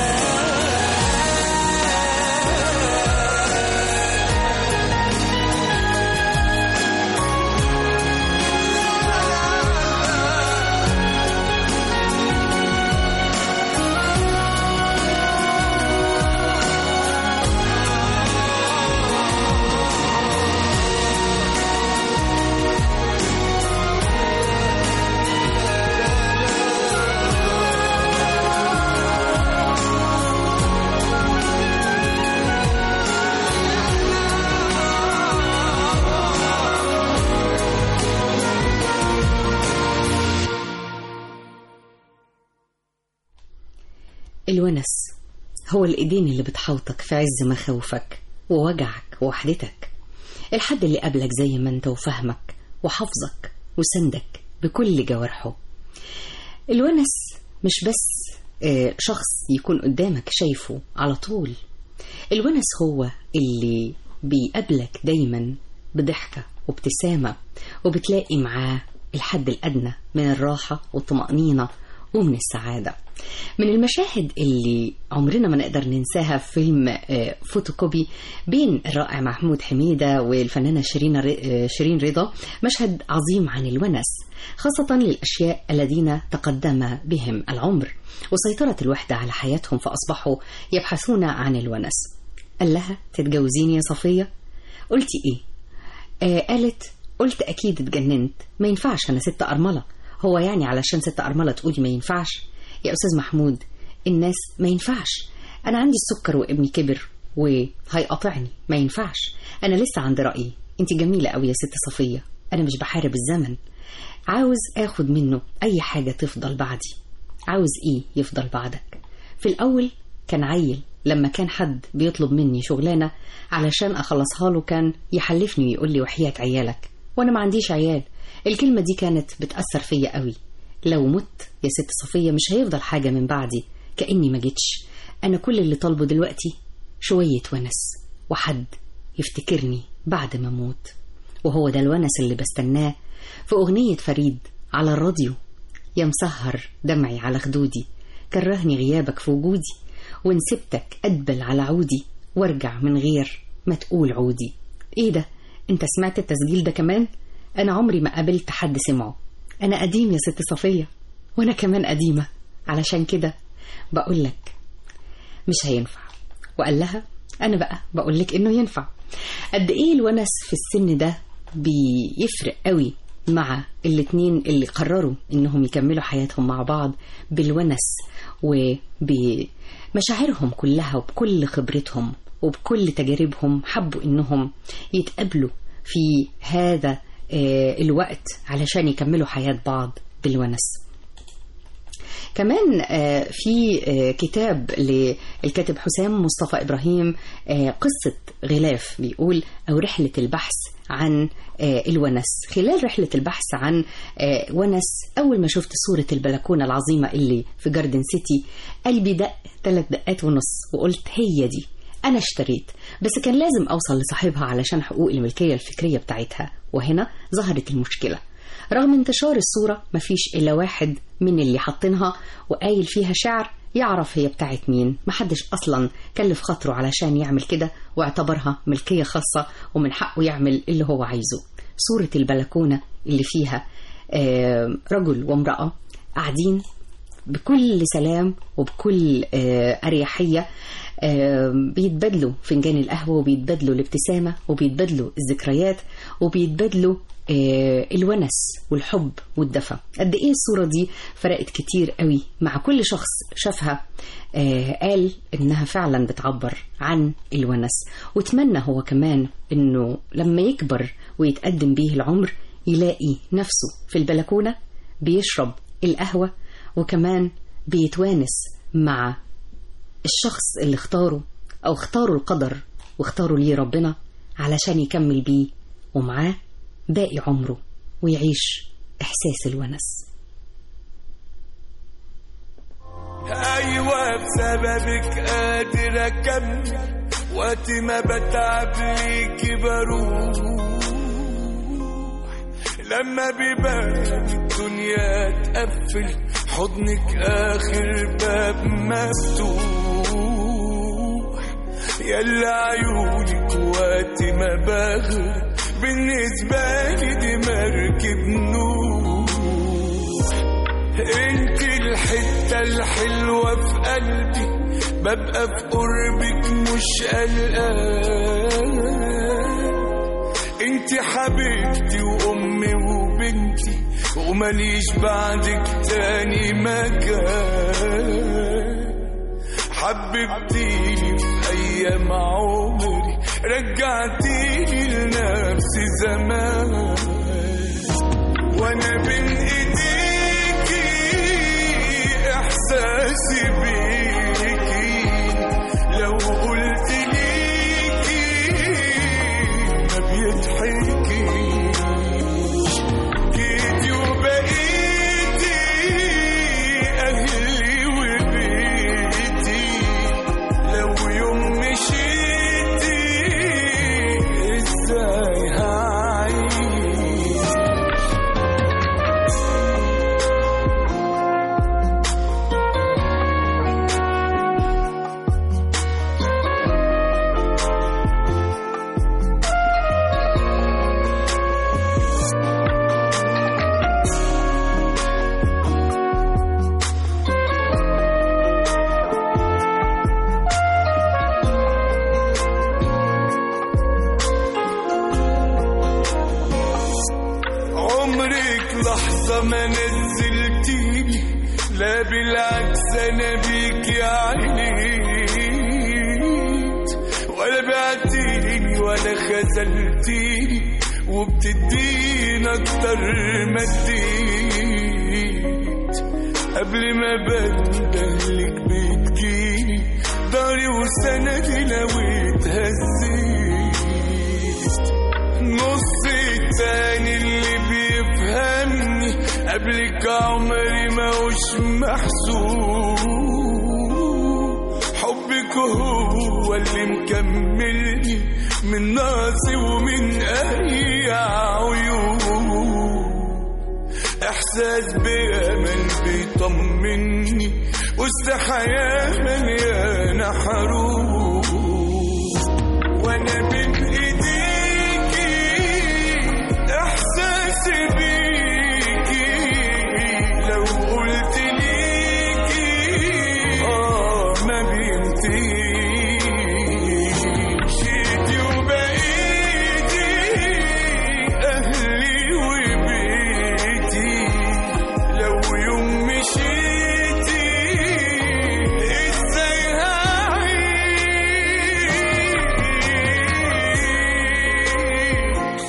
الونس هو الإيدين اللي بتحوطك في عز مخاوفك ووجعك ووحدتك الحد اللي قبلك زي ما انت وفهمك وحافظك وسندك بكل جوارحه الونس مش بس آه، شخص يكون قدامك شايفه على طول الونس هو اللي بيقابلك دايما بضحكة وابتسامة وبتلاقي معاه الحد الأدنى من الراحة والطمأنينة ومن السعادة من المشاهد اللي عمرنا ما نقدر ننساها في فيلم آه، فوتوكوبي بين الرائع محمود حميدة والفنانة شيرين ر- آه، شيرين رضا مشهد عظيم عن الونس خاصة للأشياء الذين تقدم بهم العمر وسيطرت الوحدة على حياتهم فأصبحوا يبحثون عن الونس قال لها تتجوزيني يا صفية قلتي إيه آه قالت قلت أكيد اتجننت ما ينفعش أنا ست أرملة هو يعني علشان ست أرملة تقولي ما ينفعش يا أستاذ محمود الناس ما ينفعش أنا عندي السكر وابني كبر وهيقاطعني ما ينفعش أنا لسه عندي رأيي أنت جميلة أوي يا ست صفية أنا مش بحارب الزمن عاوز آخد منه أي حاجة تفضل بعدي عاوز إيه يفضل بعدك في الأول كان عيل لما كان حد بيطلب مني شغلانة علشان أخلصها له كان يحلفني ويقول لي وحياة عيالك وأنا ما عنديش عيال الكلمة دي كانت بتأثر فيا قوي لو مت يا ست صفية مش هيفضل حاجة من بعدي كأني ما جيتش أنا كل اللي طالبه دلوقتي شوية ونس وحد يفتكرني بعد ما أموت وهو ده الونس اللي بستناه في أغنية فريد على الراديو يا مسهر دمعي على خدودي كرهني غيابك في وجودي وإن سبتك أدبل على عودي وارجع من غير ما تقول عودي إيه ده؟ أنت سمعت التسجيل ده كمان؟ أنا عمري ما قابلت حد سمعه أنا قديم يا ست صفية وأنا كمان قديمة علشان كده بقول لك مش هينفع وقال لها أنا بقى بقول لك إنه ينفع قد إيه الونس في السن ده بيفرق قوي مع الاتنين اللي قرروا إنهم يكملوا حياتهم مع بعض بالونس وبمشاعرهم كلها وبكل خبرتهم وبكل تجاربهم حبوا إنهم يتقابلوا في هذا آه، الوقت علشان يكملوا حياة بعض بالونس كمان آه، في آه، كتاب للكاتب حسام مصطفى إبراهيم آه، قصة غلاف بيقول أو رحلة البحث عن آه، الونس خلال رحلة البحث عن آه، ونس أول ما شفت صورة البلكونة العظيمة اللي في جاردن سيتي قلبي دق ثلاث دقات ونص وقلت هي دي أنا اشتريت بس كان لازم أوصل لصاحبها علشان حقوق الملكية الفكرية بتاعتها وهنا ظهرت المشكلة رغم انتشار الصورة مفيش إلا واحد من اللي حاطينها وقايل فيها شعر يعرف هي بتاعت مين محدش أصلا كلف خاطره علشان يعمل كده واعتبرها ملكية خاصة ومن حقه يعمل اللي هو عايزه صورة البلكونة اللي فيها آه، رجل وامرأة قاعدين بكل سلام وبكل آه، أريحية آه، بيتبادلوا فنجان القهوة وبيتبادلوا الابتسامة وبيتبادلوا الذكريات وبيتبادلوا آه، الونس والحب والدفى قد ايه الصورة دي فرقت كتير قوي مع كل شخص شافها آه، قال انها فعلا بتعبر عن الونس وتمنى هو كمان انه لما يكبر ويتقدم بيه العمر يلاقي نفسه في البلكونة بيشرب القهوة وكمان بيتوانس مع الشخص اللي اختاره او اختاره القدر واختاره ليه ربنا علشان يكمل بيه ومعاه باقي عمره ويعيش احساس الونس ايوه بسببك قادر اكمل وقت ما بتعب ليكي بروح لما بيبان الدنيا تقفل حضنك اخر باب مفتوح يلا عيونك وقت ما بغرق بالنسبة لي دي مركب نور انت الحتة الحلوة في قلبي ببقى في قربك مش قلقان انت حبيبتي وامي وبنتي ومليش بعدك تاني مكان حببتيني في ايام عمري رجعتيني لنفسي زمان وانا بين ايديكي احساسي بيكي لو قلت ليكي ما بيضحكيش جيتي وبقيتي اهلي وبيتي لو يوم مشيتي لحظة ما نزلتيني لا بالعكس أنا بيكي عليت ولا بعتيني ولا خذلتيني وبتديني أكتر ما اديت قبل ما بندهلك بتجيني داري وسندي لو اتهزيت نص التاني اللي بيفهمني قبلك عمري ما وش محسوب حبك هو اللي مكملني من ناسي ومن اي عيوب احساس بامل بيطمني وسط حياه مليانه حروب وانا بين ايديكي احساسي بيكي لو قلت ليكي اه ما بينتهيش جيتي وبقيتي اهلي وبيتي لو يوم مشيتي ازاي هعيش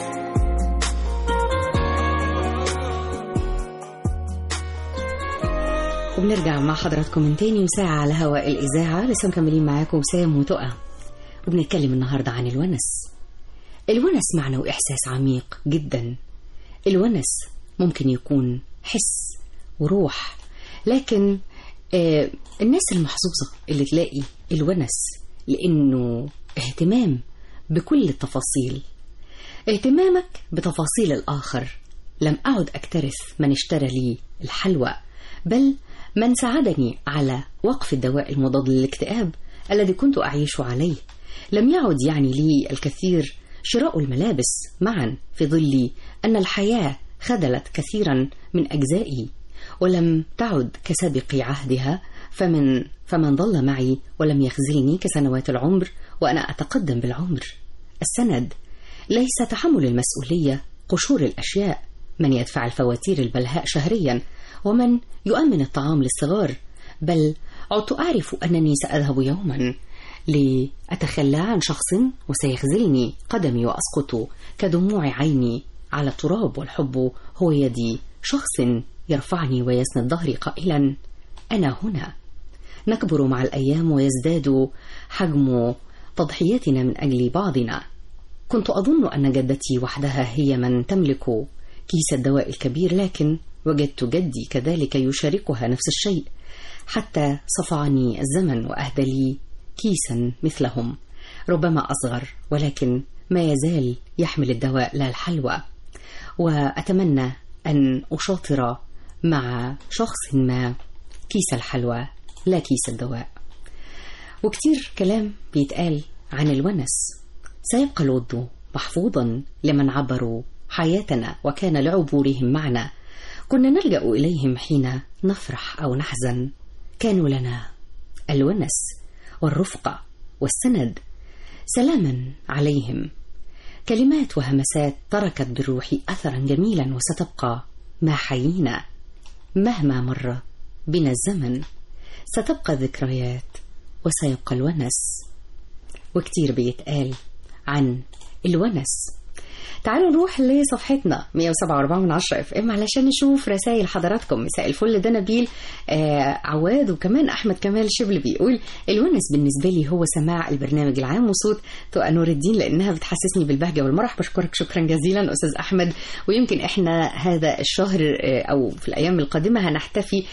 وبنرجع مع حضراتكم من تاني وساعة على هواء الإذاعة لسه مكملين معاكم سام وتقى وبنتكلم النهاردة عن الونس الونس معنى وإحساس عميق جدا الونس ممكن يكون حس وروح لكن آه الناس المحظوظة اللي تلاقي الونس لأنه اهتمام بكل التفاصيل اهتمامك بتفاصيل الآخر لم أعد أكترث من اشترى لي الحلوى بل من ساعدني على وقف الدواء المضاد للاكتئاب الذي كنت أعيش عليه لم يعد يعني لي الكثير شراء الملابس معا في ظل أن الحياة خذلت كثيرا من أجزائي ولم تعد كسابق عهدها فمن فمن ظل معي ولم يخزلني كسنوات العمر وأنا أتقدم بالعمر السند ليس تحمل المسؤولية قشور الأشياء من يدفع الفواتير البلهاء شهريا ومن يؤمن الطعام للصغار بل عدت أعرف أنني سأذهب يوما لأتخلى عن شخص وسيخزلني قدمي وأسقط كدموع عيني على التراب والحب هو يدي شخص يرفعني ويسند ظهري قائلا أنا هنا نكبر مع الأيام ويزداد حجم تضحياتنا من أجل بعضنا كنت أظن أن جدتي وحدها هي من تملك كيس الدواء الكبير لكن وجدت جدي كذلك يشاركها نفس الشيء حتى صفعني الزمن وأهدى لي كيسا مثلهم ربما أصغر ولكن ما يزال يحمل الدواء لا الحلوى وأتمنى أن أشاطر مع شخص ما كيس الحلوى لا كيس الدواء وكتير كلام بيتقال عن الونس سيبقى الود محفوظا لمن عبروا حياتنا وكان لعبورهم معنا كنا نلجا اليهم حين نفرح او نحزن كانوا لنا الونس والرفقه والسند سلاما عليهم كلمات وهمسات تركت بالروح اثرا جميلا وستبقى ما حيينا مهما مر بنا الزمن ستبقى الذكريات وسيبقى الونس وكتير بيتقال عن الونس تعالوا نروح لصفحتنا 107.4 من 10 اف ام علشان نشوف رسائل حضراتكم مساء الفل ده نبيل آه عواد وكمان احمد كمال شبل بيقول الونس بالنسبه لي هو سماع البرنامج العام وصوت تقى نور الدين لانها بتحسسني بالبهجه والمرح بشكرك شكرا جزيلا استاذ احمد ويمكن احنا هذا الشهر آه او في الايام القادمه هنحتفي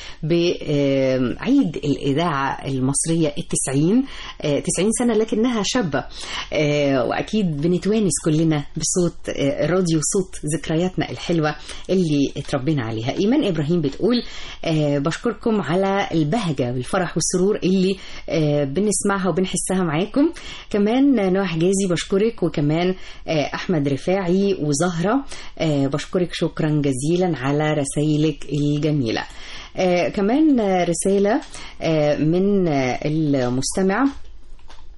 بعيد الاذاعه المصريه التسعين آه 90 سنه لكنها شابه آه واكيد بنتوانس كلنا بصوت الراديو صوت ذكرياتنا الحلوة اللي اتربينا عليها إيمان إبراهيم بتقول آه بشكركم على البهجة والفرح والسرور اللي آه بنسمعها وبنحسها معاكم كمان نوح جازي بشكرك وكمان آه أحمد رفاعي وزهرة آه بشكرك شكرا جزيلا على رسائلك الجميلة آه كمان رسالة آه من آه المستمع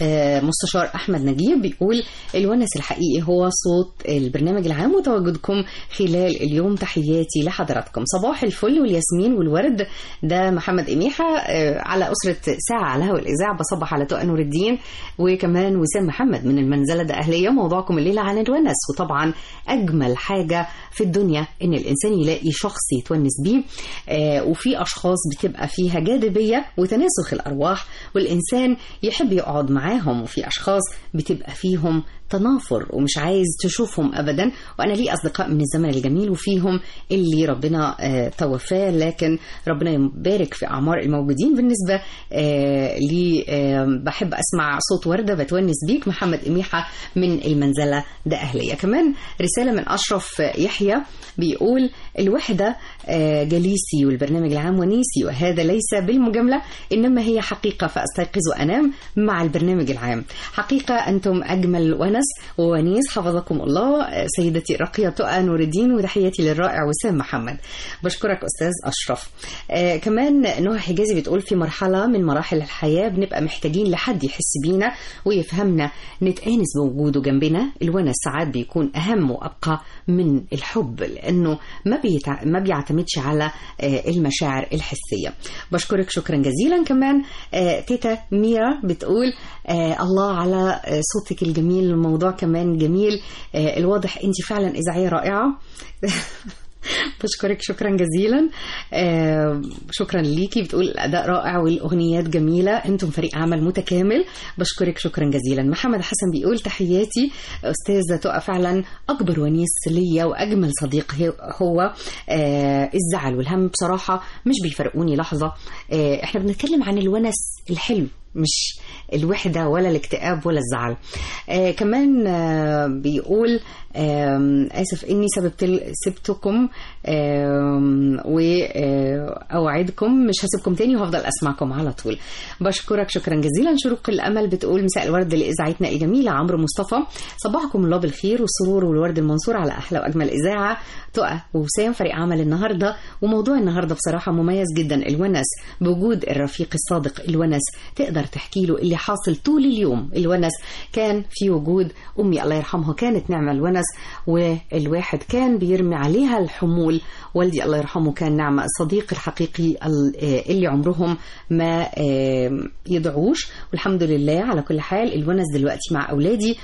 آه، مستشار احمد نجيب بيقول الونس الحقيقي هو صوت البرنامج العام وتواجدكم خلال اليوم تحياتي لحضراتكم صباح الفل والياسمين والورد ده محمد اميحه آه، على اسره ساعه على هوا الاذاعه بصبح على تقى نور الدين وكمان وسام محمد من المنزله ده اهليه موضوعكم الليله عن الونس وطبعا اجمل حاجه في الدنيا ان الانسان يلاقي شخص يتونس بيه آه، وفي اشخاص بتبقى فيها جاذبيه وتناسخ الارواح والانسان يحب يقعد معاهم وفي اشخاص بتبقى فيهم تنافر ومش عايز تشوفهم ابدا وانا لي اصدقاء من الزمن الجميل وفيهم اللي ربنا آه، توفاه لكن ربنا يبارك في اعمار الموجودين بالنسبه آه، لي آه، بحب اسمع صوت ورده بتونس بيك محمد اميحه من المنزله ده اهليه كمان رساله من اشرف يحيى بيقول الوحده آه، جليسي والبرنامج العام ونيسي وهذا ليس بالمجامله انما هي حقيقه فاستيقظ وانام مع البرنامج العام حقيقه انتم اجمل ونس وونيس حفظكم الله آه، سيدتي الراقيه تقى نور الدين وتحياتي للرائع وسام محمد بشكرك استاذ اشرف آه كمان نهى حجازي بتقول في مرحله من مراحل الحياه بنبقى محتاجين لحد يحس بينا ويفهمنا نتآنس بوجوده جنبنا الونس ساعات بيكون اهم وابقى من الحب لانه ما بيتع... ما بيعتمدش على آه المشاعر الحسيه بشكرك شكرا جزيلا كمان آه تيتا ميرا بتقول آه الله على آه صوتك الجميل الموضوع كمان جميل آه الواضح انت فعلا اذاعيه رائعه بشكرك شكرا جزيلا آه شكرا ليكي بتقول الاداء رائع والاغنيات جميله انتم فريق عمل متكامل بشكرك شكرا جزيلا محمد حسن بيقول تحياتي استاذه تقى فعلا اكبر ونيس ليا واجمل صديق هي- هو آه الزعل والهم بصراحه مش بيفرقوني لحظه آه احنا بنتكلم عن الونس الحلو مش الوحدة ولا الاكتئاب ولا الزعل آه كمان آه بيقول آم، آسف إني سببت سبتكم آم، وأوعدكم مش هسيبكم تاني وهفضل أسمعكم على طول بشكرك شكرا جزيلا شروق الأمل بتقول مساء الورد لإذاعتنا الجميلة عمرو مصطفى صباحكم الله بالخير والسرور والورد المنصور على أحلى وأجمل إذاعة تقى ووسام فريق عمل النهاردة وموضوع النهاردة بصراحة مميز جدا الونس بوجود الرفيق الصادق الونس تقدر تحكي له اللي حاصل طول اليوم الونس كان في وجود أمي الله يرحمها كانت نعمة الونس والواحد كان بيرمي عليها الحمول والدي الله يرحمه كان نعمة الصديق الحقيقي ال- آه، اللي عمرهم ما آه، يدعوش والحمد لله على كل حال الونس دلوقتي مع أولادي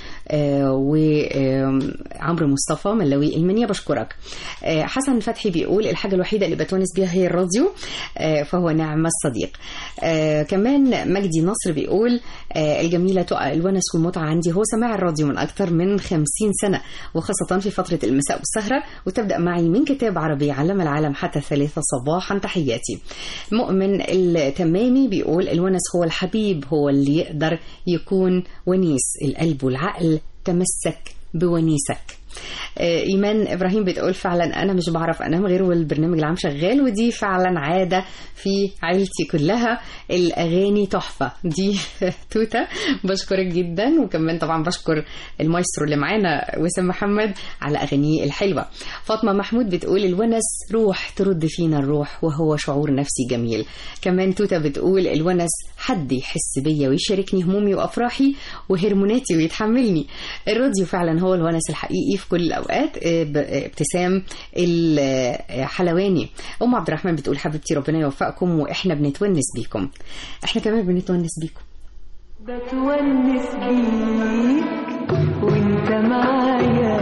وعمرو مصطفى ملوي المنيا بشكرك آه، حسن فتحي بيقول الحاجة الوحيدة اللي بتونس بيها هي الراديو آه، فهو نعم الصديق آه، كمان مجدي نصر بيقول آه، الجميلة تقع الونس والمتعة عندي هو سماع الراديو من أكثر من خمسين سنة وخاصة في فترة المساء والسهرة وتبدأ معي من كتاب عربي علم العالم حتى الثالثة صباحا تحياتي مؤمن التمامي بيقول الونس هو الحبيب هو اللي يقدر يكون ونيس القلب والعقل تمسك بونيسك آه، ايمان ابراهيم بتقول فعلا انا مش بعرف انام غير والبرنامج العام شغال ودي فعلا عاده في عيلتي كلها الاغاني تحفه دي توته بشكرك جدا وكمان طبعا بشكر المايسترو اللي معانا وسام محمد على اغانيه الحلوه فاطمه محمود بتقول الونس روح ترد فينا الروح وهو شعور نفسي جميل كمان توته بتقول الونس حد يحس بيا ويشاركني همومي وافراحي وهرموناتي ويتحملني الراديو فعلا هو الونس الحقيقي في كل الاوقات آه، ب- آه، ابتسام الحلواني ام عبد الرحمن بتقول حبيبتي ربنا يوفقكم واحنا بنتونس بيكم احنا كمان بنتونس بيكم بتونس بيك وانت معايا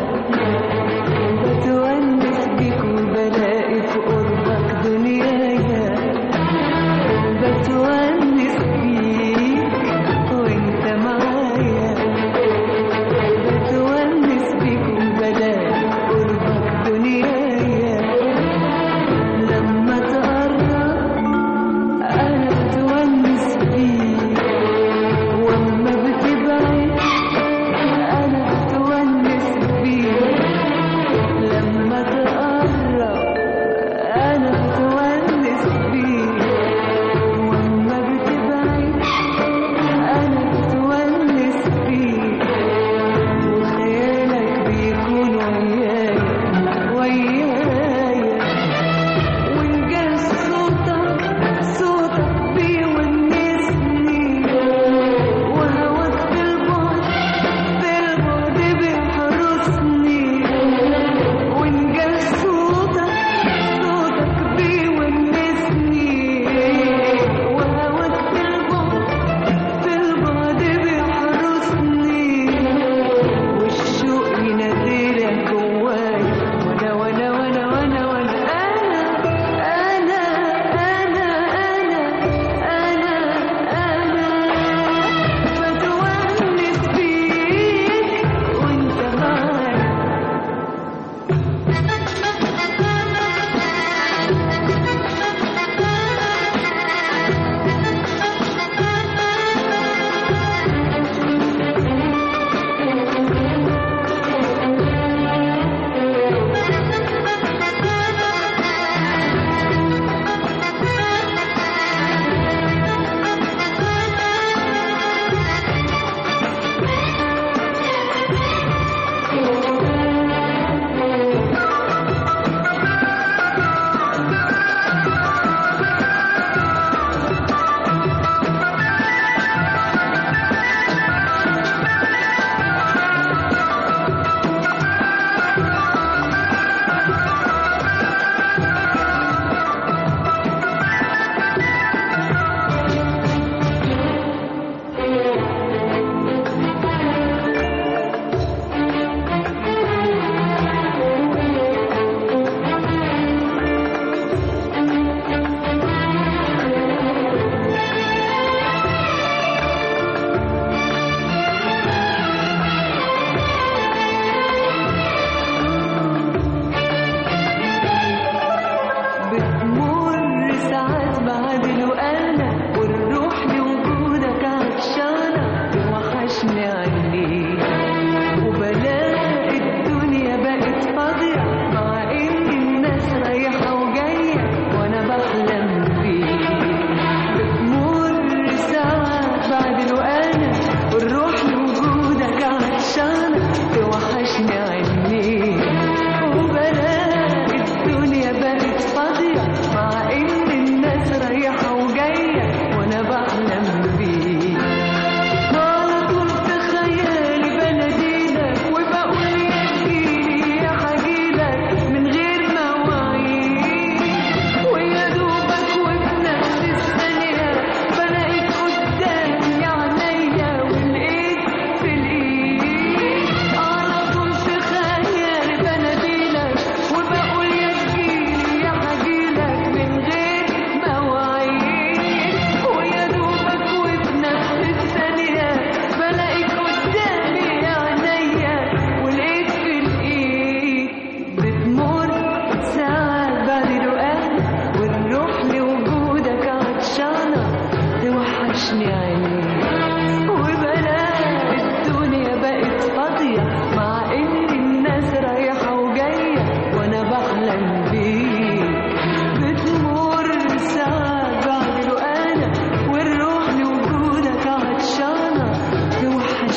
بتونس بيك وبلاقي في قربك دنيايا بتونس بيك وانت معايا بتونس بيك وبلاقي في قربك دنيايا لما تقرب انا بتونس بيك واما بتبعد انا بتونس بيك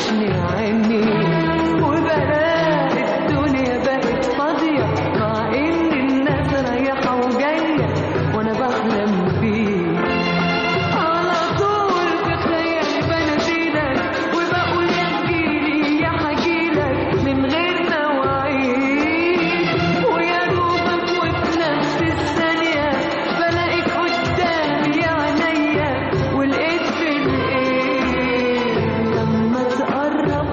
توحشني عيني وبلاقي الدنيا بقت فاضية مع إن الناس رايحة وجاية وأنا بحلم بيه على طول بخيالي بناديلك وبقول يا تجيلي يا حجيلك من غير مواعيد ويا دوبك وفي نفس الثانية بلاقيك قدامي يا عينيا ولقيت في الإيه لما تقرب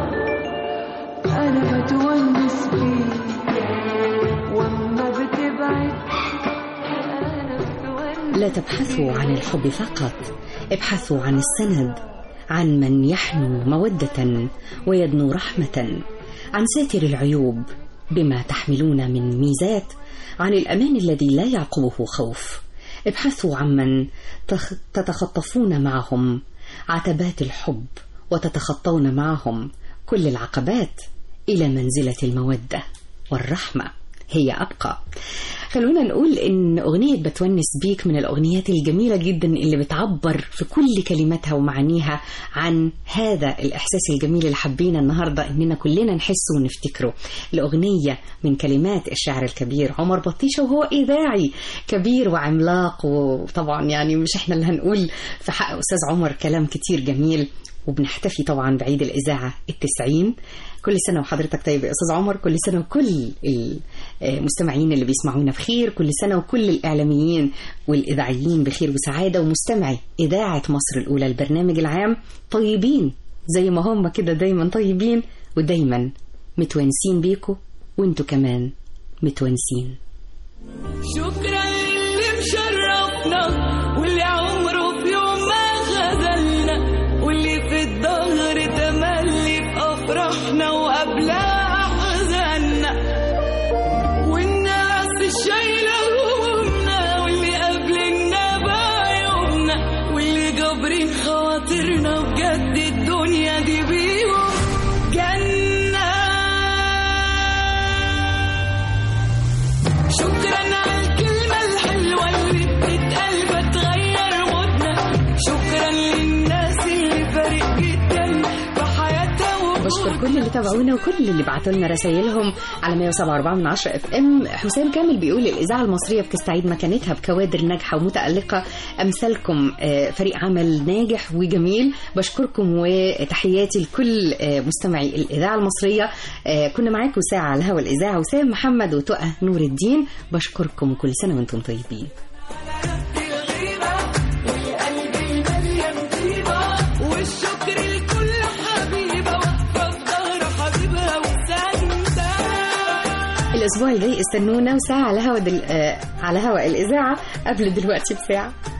أنا بتونس بيك وأما بتبعد أنا بتونس لا تبحثوا عن الحب فقط ابحثوا عن السند عن من يحنو مودة ويدنو رحمة عن ساتر العيوب بما تحملون من ميزات عن الأمان الذي لا يعقبه خوف ابحثوا عن من تخ- تتخطفون معهم عتبات الحب وتتخطون معهم كل العقبات إلى منزلة المودة والرحمة هي أبقى خلونا نقول إن أغنية بتونس بيك من الأغنيات الجميلة جدا اللي بتعبر في كل كلماتها ومعانيها عن هذا الإحساس الجميل اللي حبينا النهاردة إننا كلنا نحسه ونفتكره الأغنية من كلمات الشاعر الكبير عمر بطيشة وهو إذاعي كبير وعملاق وطبعا يعني مش إحنا اللي هنقول في حق أستاذ عمر كلام كتير جميل وبنحتفي طبعا بعيد الإذاعة التسعين كل سنة وحضرتك طيب يا أستاذ عمر كل سنة وكل المستمعين اللي بيسمعونا بخير كل سنة وكل الإعلاميين والإذاعيين بخير وسعادة ومستمعي إذاعة مصر الأولى البرنامج العام طيبين زي ما هم كده دايما طيبين ودايما متونسين بيكوا وانتوا كمان متونسين شكرا للي مشرفنا واللي عمره في يوم ما خذلنا واللي في الظهر تملي في افراحنا وقبلها احزاننا والناس الشايله همومنا واللي قابلنا بعيوبنا واللي جابرين خواطرنا بجد الدنيا دي بيهم جنه شكرا على الكلمة الحلوة اللي بتتقال بتغير مودنا شكرا للناس اللي فارق جدا في حياتها بشكر كل اللي تابعونا وكل اللي بعتوا لنا رسائلهم على 107.4 من 10 اف ام حسام كامل بيقول الاذاعه المصريه بتستعيد مكانتها بكوادر ناجحه ومتالقه امثالكم آه، فريق عمل ناجح وجميل بشكركم وتحياتي لكل آه، مستمعي الاذاعه المصريه آه، كنا معاكم ساعه على هوا الاذاعه وسام محمد وتقى نور الدين بشكركم كل سنه وانتم طيبين الغيبة والقلب المليان طيبة والشكر لكل حبيبة واقفة في ظهر حبيبها وساندة الاسبوع الجاي استنونا وساعه على هوا دل... آه، على هوا الاذاعه قبل دلوقتي بساعه